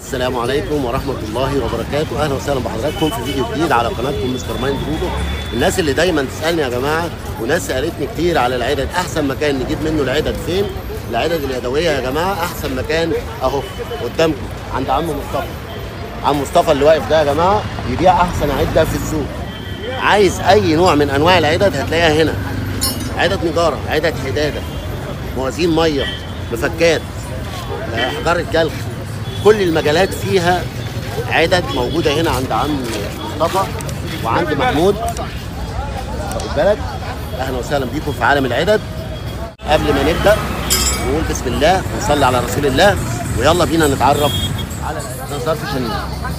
السلام عليكم ورحمة الله وبركاته أهلا وسهلا بحضراتكم في فيديو جديد على قناتكم مستر مايند برودو الناس اللي دايما تسألني يا جماعة وناس سألتني كتير على العدد أحسن مكان نجيب منه العدد فين العدد اليدوية يا جماعة أحسن مكان أهو قدامكم عند عم مصطفى عم مصطفى اللي واقف ده يا جماعة يبيع أحسن عدة في السوق عايز أي نوع من أنواع العدد هتلاقيها هنا عدد نجارة عدد حدادة موازين مية مفكات حجارة جلخ كل المجالات فيها عدد موجودة هنا عند عم مصطفى وعند محمود واخد بالك أهلا وسهلا بيكم في عالم العدد قبل ما نبدأ نقول بسم الله ونصلي على رسول الله ويلا بينا نتعرف على العدد. ده ظرف شنيور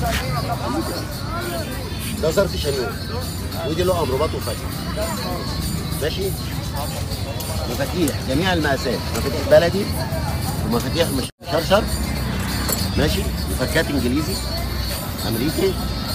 ده ظرف شنيور ودي له أمربات وفتح ماشي مفاتيح جميع المقاسات مفاتيح بلدي ومفاتيح مش شرشر ماشي مفكات انجليزي امريكي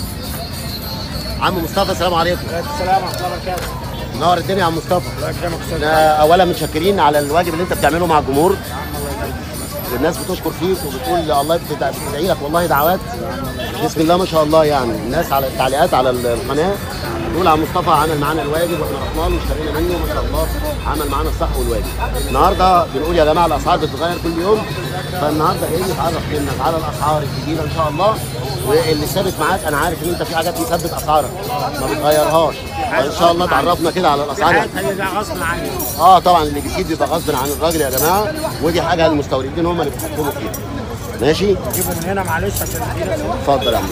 عم مصطفى السلام عليكم السلام ورحمه الله وبركاته نور الدنيا يا عم مصطفى الله يكرمك استاذ احنا اولا متشكرين على الواجب اللي انت بتعمله مع الجمهور الناس بتشكر فيك وبتقول الله بتدع- بتدعي لك والله دعوات بسم الله ما شاء الله يعني الناس على التعليقات على القناه بتقول عم مصطفى عمل معانا الواجب واحنا رحنا له واشترينا منه ما شاء الله عمل معانا الصح والواجب النهارده بنقول يا جماعه الاسعار بتتغير كل يوم فالنهارده جايين نتعرف منك على الاسعار الجديده ان شاء الله واللي ثابت معاك انا عارف ان انت في حاجات مثبت اسعارك ما بتغيرهاش فان شاء الله تعرفنا كده على الاسعار حاجات هيبقى غصب عني اه طبعا اللي بيزيد بيبقى غصب عن الراجل يا جماعه ودي حاجه المستوردين هم اللي بيتحكموا فيها ماشي جيبه من هنا معلش عشان ادينا صوت. اتفضل يا عم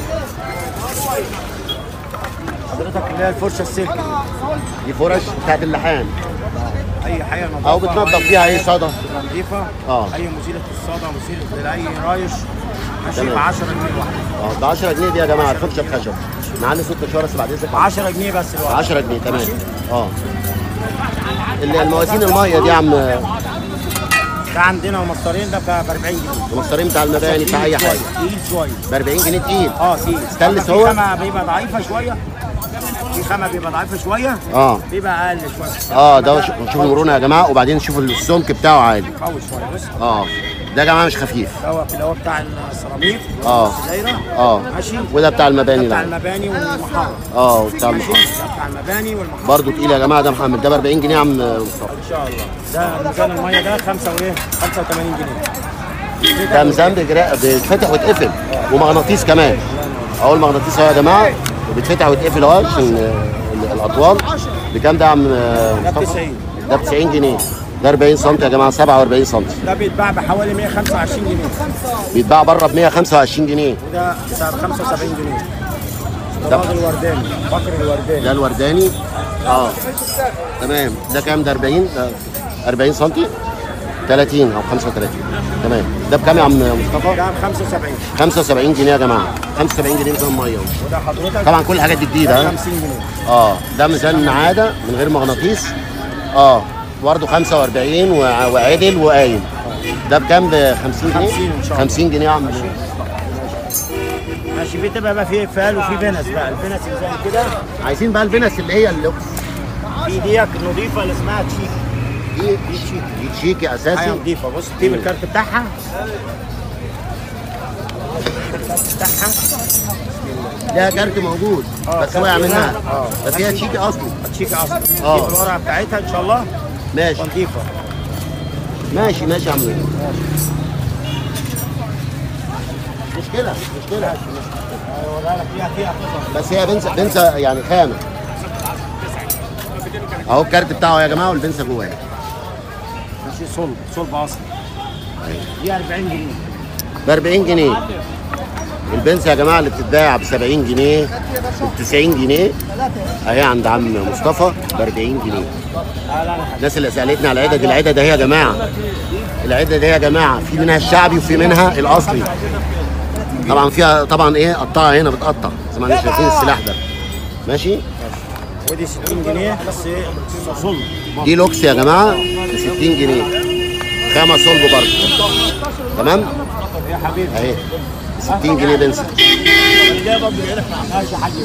حضرتك اللي هي الفرشه السلك دي. دي فرش بتاعت اللحام اي حاجه نظافه او بتنضف فيها اي صدى تبقى نظيفه آه. اي مزيله للصدى مزيله لاي رايش ماشي تمام. ب 10 جنيه الواحده اه ده 10 جنيه دي يا جماعه الفرشه الخشب معانا ست شهور بس بعد اذنك ب 10 جنيه بس الواحده 10 جنيه تمام اه ال- المواسين الميه دي يا عم ده عندنا المسطرين ده ب 40 جنيه المسطرين بتاع المباني بتاع اي حاجه تقيل شويه ب 40 جنيه تقيل اه تقيل ستانلس في هو؟ خامه بيبقى ضعيفه شويه في خامه بيبقى ضعيفه شويه اه بيبقى اقل شويه اه ده ش- شوفوا المرونه يا جماعه وبعدين شوفوا السمك بتاعه عالي قوي شويه بص اه ده يا جماعه مش خفيف دوت اللي هو بتاع السيراميك آه. الدايره اه ماشي وده بتاع المباني بتاع ده المباني والمحاره اه وبتاع ماشي المحافظ ده بتاع المباني والمحاره برضه تقيل يا جماعه ده محمد ده ب 40 جنيه يا عم مصطفى ان شاء الله ده ميزان الميه ده 5 وايه 85 جنيه ده ميزان بيجرا- بيتفتح ويتقفل ومغناطيس كمان اهو المغناطيس اهو يا جماعه وبيتفتح ويتقفل اهو عشان آه، ال- الاطوال بكام ده يا عم آه، ده ب مصطفى؟ 90 ده ب 90 جنيه ده 40 سم يا جماعه 47 سم ده بيتباع بحوالي 125 جنيه بيتباع بره ب 125 جنيه وده ب 75 جنيه ده- ده راجل ورداني بكر الورداني ده الورداني اه تمام ده كام ده 40 ده 40 سم 30 او 35 تمام ده بكام يا عم مصطفى ده ب 75 75 جنيه يا جماعه 75 جنيه ميزان ميه وده حضرتك طبعا كل الحاجات دي جديده ده ها 50 جنيه اه ده ميزان عاده من غير مغناطيس اه برضه 45 وع- وعدل وقايم ده بكام ب 50 جنيه 50 إن شاء الله. 50 جنيه يا عم ماشي في تبقى بقى في اقفال وفي بنس بقى البنس اللي زي كده عايزين بقى البنس اللي هي اللوكس في ديك نظيفه اللي اسمها تشيك دي دي شيك دي شيكي حاجه اساسي نظيفه بص تجيب الكارت بتاعها الكارت بتاعها لها كارت موجود آه، بس كارت وقع هنا. منها آه. بس هي شيكي اصلي تشيك اصلا آه. تجيب الورقه بتاعتها ان شاء الله ماشي نظيفه ماشي ماشي يا عم مشكلة مش مشكلة هوريها لك فيها فيها قصص بس هي بنسى بنسى يعني خامة اهو الكارت بتاعه يا جماعة والبنسة جواه ماشي صلب صلب اصلي دي 40 جنيه ب 40 جنيه البنسة يا جماعة اللي بتتباع ب 70 جنيه ب 90 جنيه اهي عند عم مصطفى ب 40 جنيه لا لا لا الناس اللي سالتني على العدد العدد اهي يا جماعه العدد اهي يا جماعه في منها الشعبي وفي منها الاصلي طبعا فيها طبعا ايه قطعه هنا بتقطع زي ما احنا شايفين السلاح ده ماشي ودي 60 جنيه بس ايه صلب دي لوكس يا جماعه ب 60 جنيه خامه صلب برضه تمام يا حبيبي اهي ب 60 جنيه بنسى ده برضه بيقول لك ما عملهاش حاجه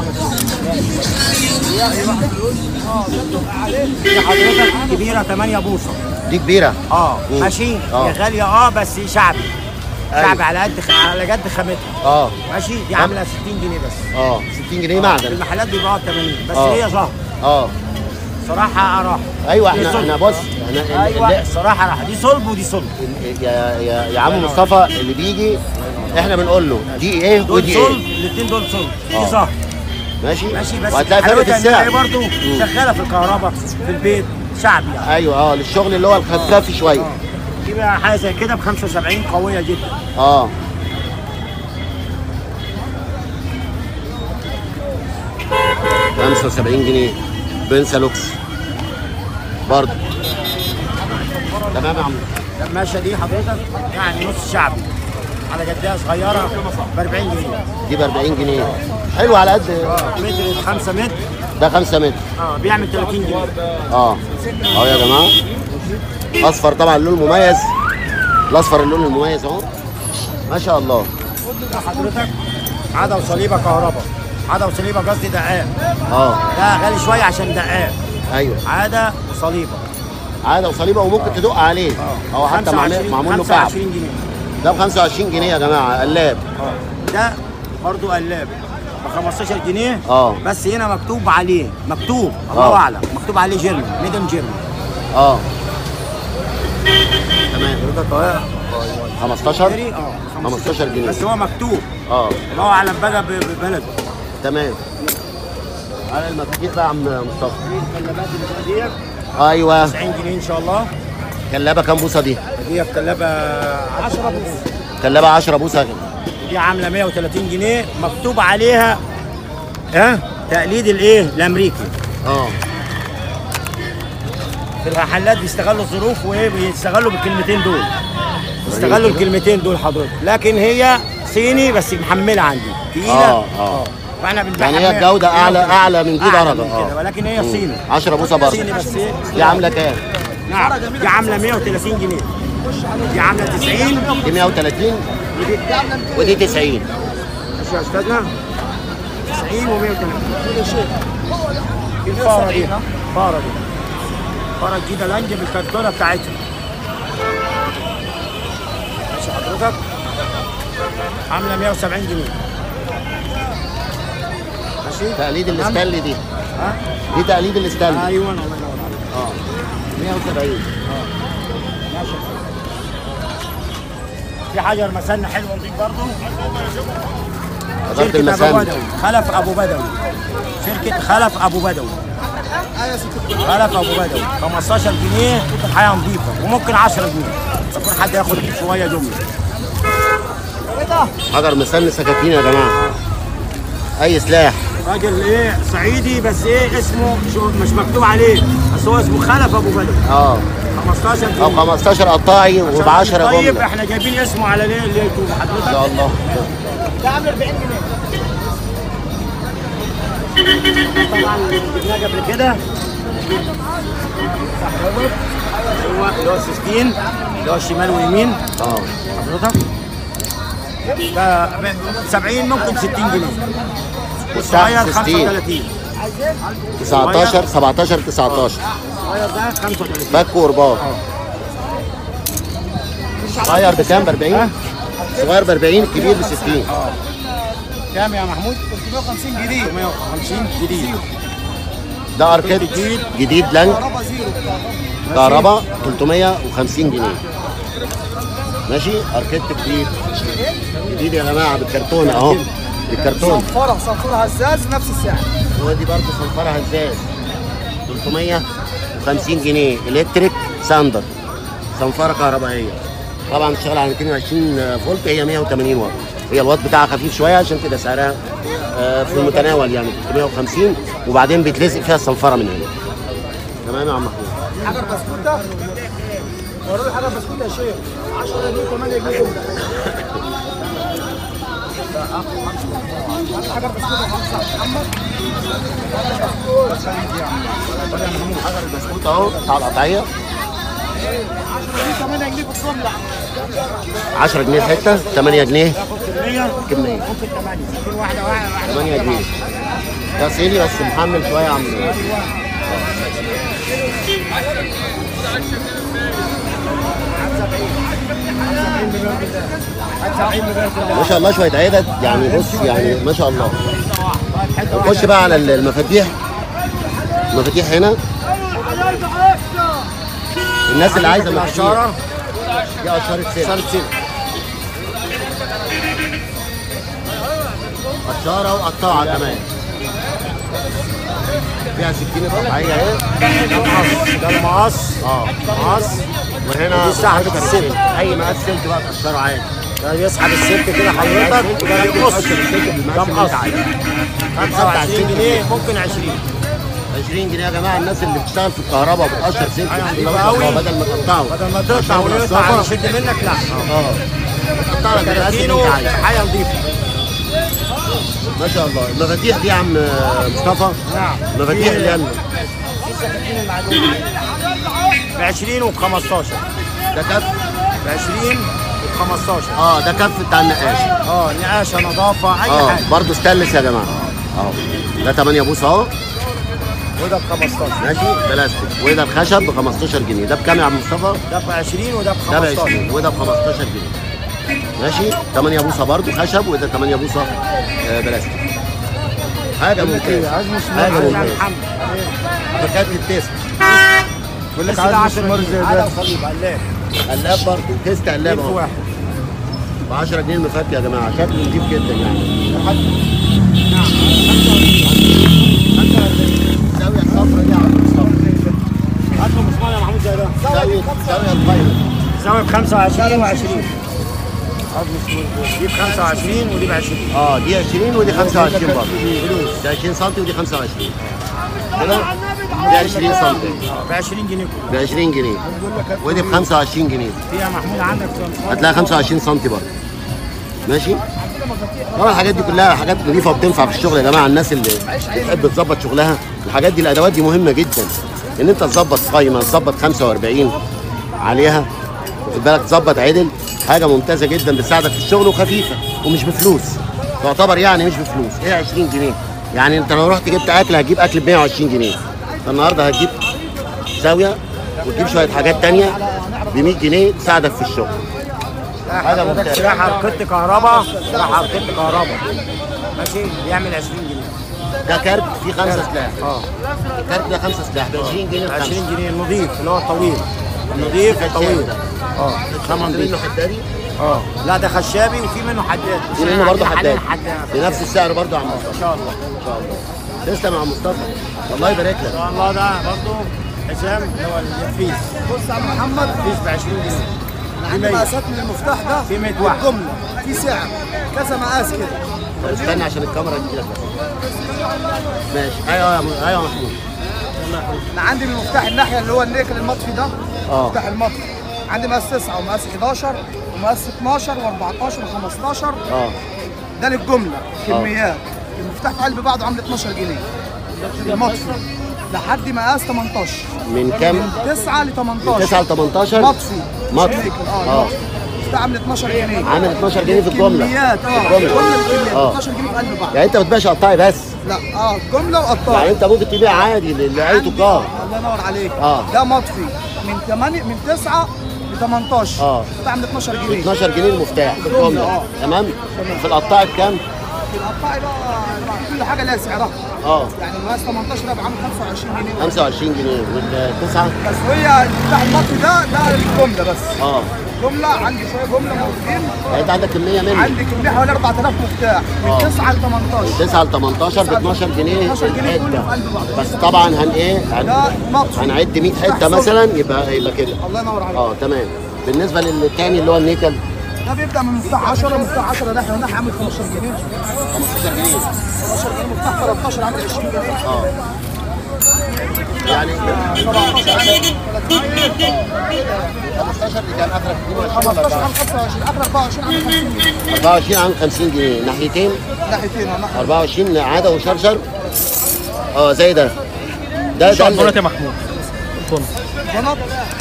دي حضرتك كبيره 8 بوصه دي كبيره اه مم. ماشي آه. هي غاليه اه بس شعبي شعبي على قد على قد خامتها اه ماشي دي عامله 60 جنيه بس اه 60 جنيه في معدن المحلات بيبيعوها ب 80 بس آه. هي زهر اه صراحه راح ايوه دي احنا صلب. احنا بص احنا ال- ايوه ال- الصراحه راح دي صلب ودي صلب ال- يا يا يا عم مصطفى اللي بيجي احنا بنقول له دي ايه دول ودي صلب ايه الاثنين دول صلب آه. دي زهر ماشي ماشي بس وهتلاقي فرق حلاوتها إن هي السعر برضه شغاله في الكهرباء في البيت شعبي يعني ايوه اه للشغل اللي هو الخفافي شويه دي بقى حاجه زي كده ب 75 قويه جدا اه خمسة وسبعين جنيه بنسا لوكس برضه تمام يا عم القماشه دي حضرتك يعني نص شعبي على قدها صغيره ب 40 جنيه دي ب 40 جنيه حلو على قد متر 5 متر ده 5 متر اه بيعمل 30 جنيه اه اهو يا جماعه اصفر طبعا اللون مميز الاصفر اللون المميز اهو ما شاء الله ده حضرتك عدا وصليبه كهرباء عدا وصليبه قصدي دقاق اه ده غالي شويه عشان دقاق ايوه عاده وصليبه عاده وصليبه وممكن تدق عليه هو حتى معمول 25 معمول له كعب 25 جنيه ده ب 25 جنيه يا جماعه قلاب اه ده برضو قلاب ب 15 جنيه اه. بس هنا مكتوب عليه مكتوب الله اه. اعلم مكتوب عليه جيرمان ميدن جيرمان اه تمام حضرتك اهو 15 اه 15 جنيه بس هو مكتوب اه الله اعلم بقى ب- ببلده تمام على المفاتيح بقى يا عم مصطفى الكلابات اللي ديت ايوه 90 جنيه ان شاء الله كلابه كام بوصه دي دي كلابه 10 بوص كلابه 10 بوصه دي عامله 130 جنيه مكتوب عليها ها تقليد الايه الامريكي اه في المحلات بيستغلوا الظروف وايه بيستغلوا بالكلمتين دول بيستغلوا الكلمتين دول حضرتك لكن هي صيني بس محمله عندي تقيله اه اه فاحنا بنبيعها يعني هي ب- الجودة أعلى- أعلى من دي أعلى درجة، من آه. كده، ولكن هي صيني 10 بوصه برضه صيني بس ايه دي عامله كام؟ نعم دي عامله 130 جنيه دي عامله 90 دي 130 ودي ودي 90 ماشي يا استاذنا 90 و130 كل شيء دي الفاره دي الفاره دي فاره جديده لانج بالكرتونه بتاعتها ماشي حضرتك عامله 170 جنيه ماشي تقليد تمام؟ الاستانلي دي ها دي تقليد الاستانلي ايوه الله ينور عليك اه 170 ماشي في حجر مسنة حلو نضيف برضه حضرت شركة أبو المسام بدوي خلف أبو بدوي شركة خلف أبو بدوي خلف أبو بدوي 15 جنيه حاجة نظيفة وممكن 10 جنيه يكون حد ياخد شوية جملة حجر مسن سكاكين يا جماعه اي سلاح راجل ايه صعيدي بس ايه اسمه شو مش مكتوب عليه بس هو اسمه خلف ابو بدوي اه 15 جنيه او 15 قطاعي وب 10 طيب جمله احنا جايبين اسمه على ليه اللي يكتب ان حضرتك شاء الله ده عامل 40 جنيه طبعا جبناه قبل كده ايوه اللي هو 16 اللي هو الشمال ويمين اه حضرتك ده ب 70 ممكن 60 جنيه والساعة والصغير 60 35 19 17 19 الصغير ده 35 باك ورباط صغير بكام ب 40 صغير ب 40 الكبير ب 60 كام يا محمود؟ 350 جديد 350 جديد ده اركيد جديد. جديد لانج كهرباء 350 جنيه ماشي اركيد جديد جديد يا جماعه بالكرتون اهو بالكرتون صنفرة صنفرة هزاز نفس السعر هو دي برضه صنفره هزاز 350 جنيه الكتريك ساندر صنفره كهربائيه طبعا بتشتغل على 220 فولت هي 180 واط هي الواط بتاعها خفيف شويه عشان كده سعرها آه، في المتناول يعني 350 وبعدين بيتلزق فيها الصنفره من هنا تمام يا عم محمود حجر بسكوتة وروا لي حجر بسكوتة يا شيخ 10 جنيه 8 جنيه حجر بسكوتة خمسة محمد حجر البسكوت اهو بتاع القطعيه 8 جنيه في الجملة 10 جنيه الحته 8 جنيه كمية كميه ممكن 8 ممكن واحدة واحدة واحدة 8 جنيه ده صيني بس محمل شويه يا عم ما شاء الله شويه عدد يعني بص يعني ما شاء الله نخش بقى على المفاتيح المفاتيح هنا الناس اللي عايزه مفاتيح الاشاره دي اشاره سلك اشاره وقطاعه كمان فيها سكينه قطعيه اهي ده المقص ده المقص اه مقص وهنا ودي ساعة بتحط السلك. اي مقاس سلك بقى تقشره عادي ده بيسحب السلك كده حضرتك وده بيقص ده مقص 25 جنيه ممكن 20 20 جنيه يا جماعه الناس اللي بتشتغل في الكهرباء وبتقشر سلك أيوة، بسم الله يبقى ما شاء الله، قوي. بدل ما تقطعه بدل ما تقطع تقشره ويقطع بالصفا. يشد منك لا اه تقطع لك المقاس اللي كيلو انت عايزه حاجه نظيفه ما شاء الله المفاتيح دي يا عم مصطفى نعم المفاتيح اللي هي ب 20 وب 15 ده كف ب 20 وب 15 اه ده كف بتاع النقاش اه نقاشه نظافه اي اه حاجه برضه ستانلس يا جماعه اه ده 8 بوصه اهو وده ب 15 ماشي بلاستيك وده الخشب ب 15 جنيه ده بكام يا عم مصطفى؟ ده ب 20 وده ب ده ب 15 20 وده ب 15 جنيه ماشي 8 بوصه برضه خشب وده 8 بوصه آه بلاستيك حاجه ممتازه عايز مش حاجه عايز ممتازه محمد فكات التيست بقول لك عايز مسمار زي ده. ده وصليب قلاب قلاب برضه تيست قلاب ألف اهو واحد ب 10 جنيه المفك يا جماعه شكله نضيف جدا يعني الزاويه الصفراء دي يا عم مصطفى هات له مسمار يا محمود زي ده زاويه زاويه الفاينل ساوي ب 25 و20 دي ب 25 ودي ب 20 اه دي 20 ودي 25 برضه دي 20 سم ودي 25 كده دي 20 سم ب 20 جنيه كله ب 20 جنيه ودي ب 25 جنيه في يا محمود عندك مسمار هتلاقي 25 سم برضه ماشي طبعا الحاجات دي كلها حاجات نظيفه وبتنفع في الشغل يا جماعه الناس اللي بتحب تظبط شغلها الحاجات دي الادوات دي مهمه جدا ان انت تظبط قايمه تظبط 45 عليها واخد بالك تظبط عدل حاجه ممتازه جدا بتساعدك في الشغل وخفيفه ومش بفلوس تعتبر يعني مش بفلوس ايه 20 جنيه يعني انت لو رحت جبت اكل هتجيب اكل ب 120 جنيه فالنهارده هتجيب زاويه وتجيب شويه حاجات تانية ب 100 جنيه تساعدك في الشغل حاجة حضرتك ممتازة. سلاح كت كهرباء سلاح كت كهرباء ماشي بيعمل 20 جنيه ده كارت فيه خمسة سلاح اه الكارت ده خمسة سلاح ب 20 جنيه 20 20 جنيه النظيف اللي هو الطويل النظيف الطويل اه ثمن منه نظيف حداري اه لا ده خشابي وفي منه حداد في منه برضه حداد حداد بنفس السعر برضه يا عم مصطفى ان شاء الله ان شاء الله تسلم يا عم مصطفى الله يبارك ان لك شاء الله ده برضه حزام اللي هو الفيس بص يا عم محمد فيس ب 20 جنيه عندي مقاسات من المفتاح ده في 100 واحد. جمله في سعر كذا مقاس كده طب استنى عشان الكاميرا تجيلك ماشي ايوه يا م- ايوه يا محمود انا عندي من المفتاح الناحيه اللي هو النيكل المطفي ده اه. مفتاح المطفي عندي مقاس 9 ومقاس 11 ومقاس 12 و14 و15 اه ده للجمله كميات المفتاح في قلب بعضه عامل 12 جنيه المطفي لحد مقاس 18 من كام؟ من 9 ل 18 9 ل 18 مطفي مطفي. نيكل، اه. اه مطفي. ده عامل 12 جنيه عامل 12 جنيه في الجمله كميات اه في الجمله كل الكميات اه 12 جنيه في قلب بعض يعني انت ما بتبيعش قطاعي بس لا اه جمله وقطاع يعني انت ممكن تبيع عادي ل- لاي عندي- تجار الله ينور عليك اه. ده مطفي من 8 من 9 ل 18 اه. بعمل 12 جنيه 12 جنيه المفتاح في الجملة، الجمله اه. تمام في القطاع بكام؟ القطاعي بقى كل حاجه لها سعرها اه يعني المقاس 18 ده بعمل 25 جنيه 25 جنيه والتسعه بس هي بتاع المطفي ده ده الجمله بس اه جمله عندي شويه جمله موجودين يعني انت عندك كميه منه عندي كميه حوالي 4000 مفتاح اه. من 9 ل 18 9 ل 18 ب 12 جنيه 12 جنيه كله في الحته قلب بعض بس طبعا هن ايه هن... ده مطفي هنعد 100 حته مفتاح مثلا يبقى يبقى كده الله ينور عليك اه تمام بالنسبه للتاني اللي هو النيكل ده بيبدا من مفتاح 10 مفتاح 10 ناحيه وناحيه عامل 15 جنيه 15 جنيه 15 جنيه مفتاح 13 عامل 20 جنيه اه يعني 15 دي كان اخرك 22 ولا 15 عام 25 اخر 24 عام 50 جنيه 24 عن 50 جنيه ناحيتين ناحيتين اه ناحيه 24 عاده وشرشر اه زي ده ده ده شنطونات يا اللي- محمود بنط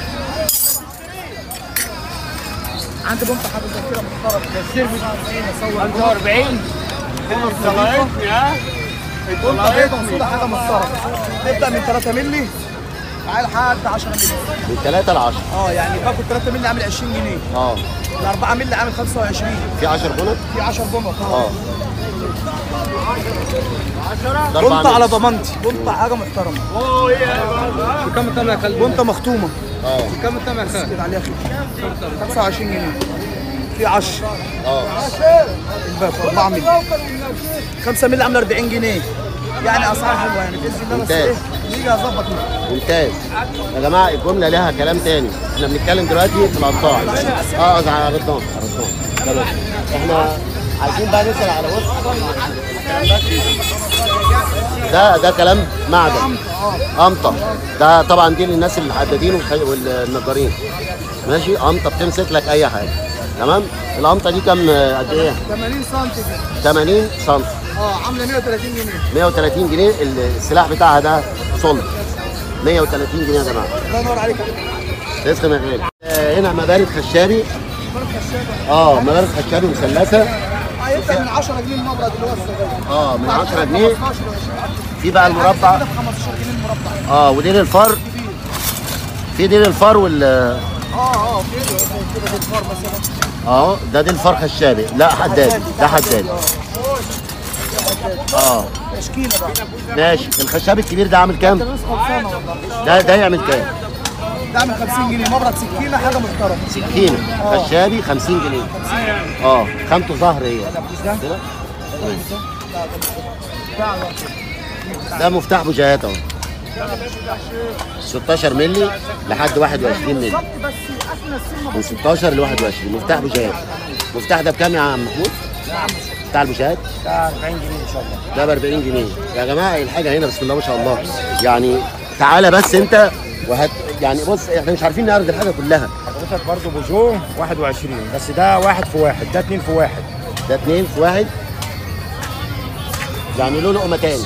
عندي بنت حضرتك كده محترم السيرفيس 45 بنت بيضة وصودا حاجه محترمه تبدا من 3 مللي معايا لحد 10 مللي من 3 ل 10 اه يعني باكل 3 مللي عامل 20 جنيه اه ال 4 مللي عامل 25 في 10 بنط في 10 بنط اه ده أربعة بنطة على مللي. ضمانتي بنطة حاجة محترمة بكم التمر يا خالد؟ بنطة مختومة اه بكم التمر يا خالد؟ كده عليها خير 25 جنيه في 10 اه الباك 4 مللي 5 مللي عامله 40 جنيه يعني اسعار حلوه يعني باذن الله بس ممتاز. ايه نيجي اظبط معاك. ممتاز يا جماعه الجمله لها كلام تاني احنا بنتكلم دلوقتي في القطاع اه قصدي على رضوان على رضوان تمام احنا عايزين بقى نسال على بص ده ده كلام معدن قمطه ده طبعا دي للناس الحدادين والخ- والنجارين ماشي قمطه بتمسك لك اي حاجه تمام القمطه دي كام آه، قد ايه 80 سم دي 80 سم اه عامله 130 جنيه 130 جنيه السلاح بتاعها ده صلب 130 جنيه يا جماعه الله ينور عليك تسلم يا غالي آه، هنا مبارد خشابي اه مبارد خشابي مثلثه هيبدا من 10 جنيه المبرد اللي هو الصغير اه من بعد 10 كده جنيه 15 في بقى المربع كده ب 15 جنيه المربع اه ودي للفر في دي للفر وال اه اه كده كده في الفار مثلا اه ده دي الفر خشابي لا حداد ده حداد اه تشكيله بقى ماشي الخشاب الكبير ده عامل كام؟ ناس خلصانه والله ده ده يعمل كام؟ ده عامل 50 جنيه مبرد سكينه حاجه محترمه سكينه خشابي 50 جنيه اه خامته ظهر هي كده؟ ده مفتاح بوجهات اهو 16 مللي لحد 21 مللي بس احنا السن من 16 ل 21 مفتاح بوجهات المفتاح ده بكام يا عم محمود؟ بتاع البوجهات ده 40 جنيه ان شاء الله ده ب 40 جنيه يا جماعه الحاجه هنا بسم الله ما شاء الله يعني تعالى بس انت وهت يعني بص احنا مش عارفين نعرض الحاجه كلها حضرتك برضه بوجو 21 بس ده واحد في واحد ده اتنين في واحد ده اتنين في واحد يعني له لقمه تاني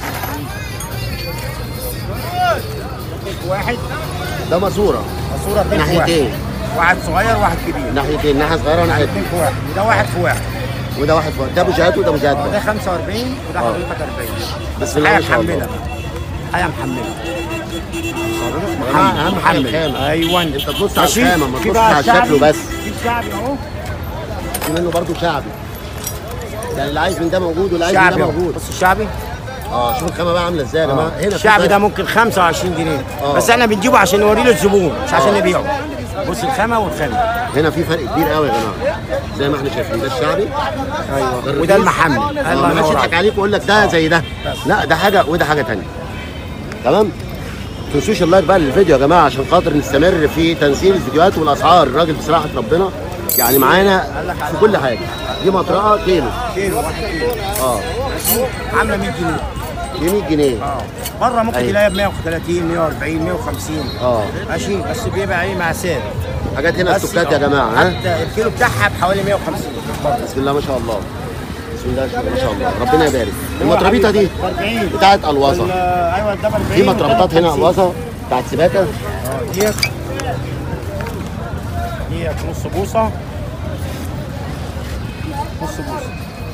اتنين في واحد ده ماسوره ماسوره اتنين في واحد ناحيتين واحد صغير وواحد كبير ناحيتين ناحيه صغيره وناحيه اتنين في واحد وده واحد في واحد وده واحد في واحد ده بوجهات وده بوجهات ده بقى. 45 وده آه. حضرتك 40 بسم الله حاجه ما شاء الله محمله حاجه محمله يا جماعه اهم حاجه الخامه ايوه انت تبص على ماشي؟ الخامه ما في تبصش بقى على شكله الشعبي، بس في الشعبي اهو في منه برضه شعبي يعني اللي عايز من ده موجود واللي عايز من شعبي ده اهو موجود بص الشعبي اه شوف الخامه بقى عامله ازاي يا جماعه هنا في الشعبي فرق. ده ممكن 25 جنيه آه. بس احنا بنجيبه عشان نوريه للزبون مش عشان نبيعه بص الخامه والخامه هنا في فرق كبير قوي يا جماعه زي ما احنا شايفين ده الشعبي ايوه وده المحمل آه، الله مش ينور يضحك عليك عليك ويقول لك ده زي ده لا ده حاجه وده حاجه ثانيه تمام ما تنسوش اللايك بقى للفيديو يا جماعه عشان خاطر نستمر في تنزيل الفيديوهات والاسعار الراجل بصراحه ربنا يعني معانا في كل حاجه دي مطرقه كيلو كيلو واحد كيلو اه عامله 100 جنيه دي 100 جنيه اه بره ممكن أيوة. تلاقيها ب 130 140 150 اه ماشي بس بيبقى ايه مع سعر حاجات هنا بس استوكات يا جماعه ها حتى الكيلو بتاعها بحوالي 150 بسم الله ما شاء الله بسم الله ما شاء الله ربنا يبارك المطربيطه دي 40 بتاعت الوظه ايوه ده ب 40 في مطربيطات هنا الوظه بتاعت سباكه اه ديت ديت نص بوصه نص بوصه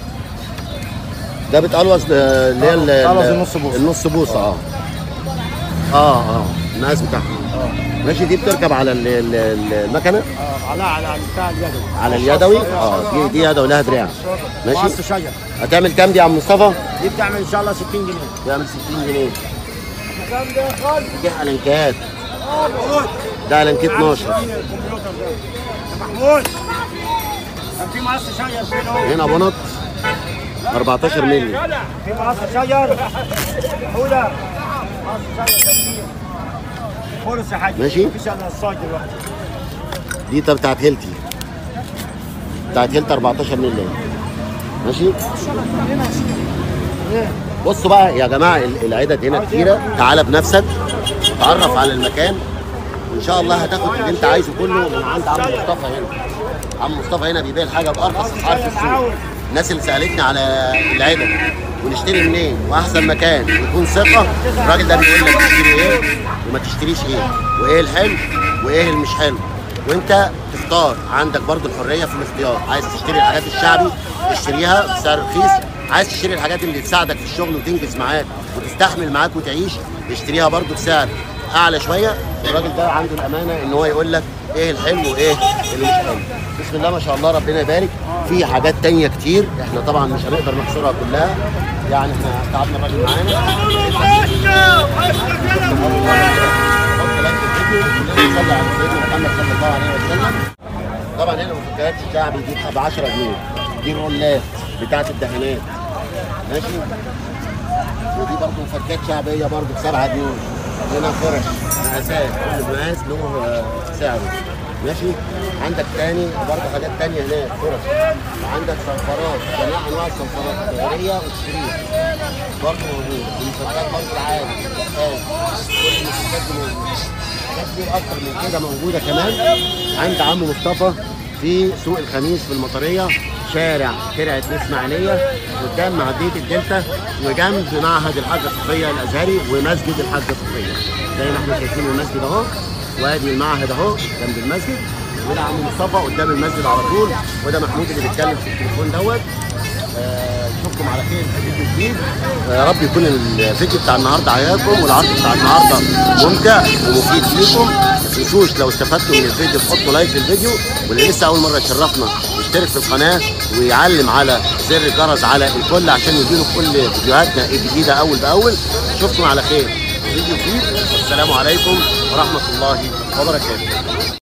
ده بتقلوص ل- اللي هي ال- بتقلوص ال- النص بوصة. النص بوصه اه اه اه المقاس بتاعها ماشي دي بتركب على ال- ال- ال- المكنه اه على على بتاع اليدوي على اليدوي اه دي دي يدوي لها دراع ماشي ماشي شجر هتعمل كام دي يا عم مصطفى؟ دي بتعمل ان شاء الله 60 جنيه تعمل 60 جنيه دي علنكات ده علنكات 12 يا محمود كان في مقص شجر فين اهو هنا بنط 14 مللي في مقص شجر حوله مقص شجر كبير خلص يا حاج ماشي. مفيش الا الصاج دلوقتي دي طب بتاعت هيلتي بتاعت هيلتي 14 مللي ماشي بصوا بقى يا جماعه ال- العدد هنا كتيره تعالى بنفسك تعرف على المكان وان شاء الله هتاخد اللي انت عايزه كله من عند عم مصطفى هنا عم مصطفى هنا بيبيع الحاجه بارخص اسعار في السوق الناس اللي سالتني على العدد ونشتري منين واحسن مكان ويكون ثقه الراجل ده بيقول لك تشتري ايه وما تشتريش ايه وايه الحلو وايه المش حلو وانت تختار عندك برضو الحريه في الاختيار عايز تشتري الحاجات الشعبي تشتريها بسعر رخيص عايز تشتري الحاجات اللي تساعدك في الشغل وتنجز معاك وتستحمل معاك وتعيش تشتريها برضو بسعر اعلى شويه الراجل ده عنده الامانه ان هو يقول لك ايه الحلو وايه اللي مش حلو بسم الله ما شاء الله ربنا يبارك في حاجات تانية كتير احنا طبعا مش هنقدر نحصرها كلها يعني احنا تعبنا الراجل معانا صلى على سيدنا محمد صلى الله عليه وسلم طبعا هنا مفكات الشعب دي ب 10 جنيه دي الرولات بتاعت الدهانات ماشي ودي برضه مفكات شعبيه برضه ب 7 جنيه هنا فرش مقاسات كل مقاس له آه، سعره ماشي عندك تاني برضه حاجات تانية هناك فرش وعندك صنفرات جميع انواع الصنفرات الدائريه والشريط برضه موجود المفكات برضه العادي المفكات كل المفكات دي موجوده حاجات كتير اكتر من كده موجوده كمان عند عم مصطفى في سوق الخميس في المطريه شارع ترعه الاسماعيليه قدام معديه الدلتا وجنب معهد الحاجه صفيه الازهري ومسجد الحاجه صفيه زي ما احنا شايفين المسجد اهو وادي المعهد اهو جنب المسجد وده عم مصطفى قدام المسجد على طول وده محمود اللي بيتكلم في التليفون دوت آه، نشوفكم على خير في فيديو جديد آه، يا رب يكون الفيديو بتاع النهارده عجبكم والعرض بتاع النهارده ممتع ومفيد ليكم ما تنسوش لو استفدتوا من الفيديو تحطوا لايك للفيديو واللي لسه اول مره يشرفنا يشترك في القناه ويعلم على زر الجرس على الكل عشان يجيله كل فيديوهاتنا الجديده اول باول اشوفكم على خير في فيديو جديد والسلام عليكم ورحمه الله وبركاته